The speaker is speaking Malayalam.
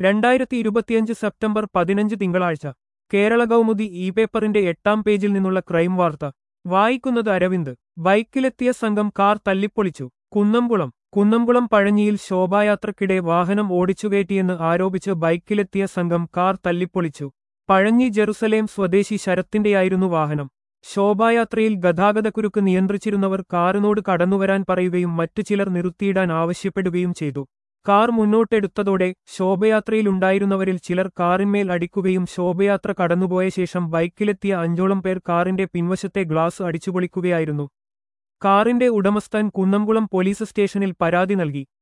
രണ്ടായിരത്തി ഇരുപത്തിയഞ്ച് സെപ്റ്റംബർ പതിനഞ്ച് തിങ്കളാഴ്ച കേരള കൗമുദി ഇ പേപ്പറിന്റെ എട്ടാം പേജിൽ നിന്നുള്ള ക്രൈം വാർത്ത വായിക്കുന്നത് അരവിന്ദ് ബൈക്കിലെത്തിയ സംഘം കാർ തല്ലിപ്പൊളിച്ചു കുന്നംകുളം കുന്നംകുളം പഴഞ്ഞിയിൽ ശോഭായാത്രക്കിടെ വാഹനം ഓടിച്ചുകയറ്റിയെന്ന് ആരോപിച്ച് ബൈക്കിലെത്തിയ സംഘം കാർ തല്ലിപ്പൊളിച്ചു പഴഞ്ഞി ജെറുസലേം സ്വദേശി ശരത്തിന്റെയായിരുന്നു വാഹനം ശോഭായാത്രയിൽ ഗതാഗതക്കുരുക്ക് നിയന്ത്രിച്ചിരുന്നവർ കാറിനോട് കടന്നുവരാൻ പറയുകയും മറ്റു ചിലർ നിർത്തിയിടാൻ ആവശ്യപ്പെടുകയും ചെയ്തു കാർ മുന്നോട്ടെടുത്തതോടെ ശോഭയാത്രയിലുണ്ടായിരുന്നവരിൽ ചിലർ കാറിന്മേൽ അടിക്കുകയും ശോഭയാത്ര കടന്നുപോയ ശേഷം ബൈക്കിലെത്തിയ അഞ്ചോളം പേർ കാറിന്റെ പിൻവശത്തെ ഗ്ലാസ് അടിച്ചുപൊളിക്കുകയായിരുന്നു കാറിന്റെ ഉടമസ്ഥൻ കുന്നംകുളം പോലീസ് സ്റ്റേഷനിൽ പരാതി നൽകി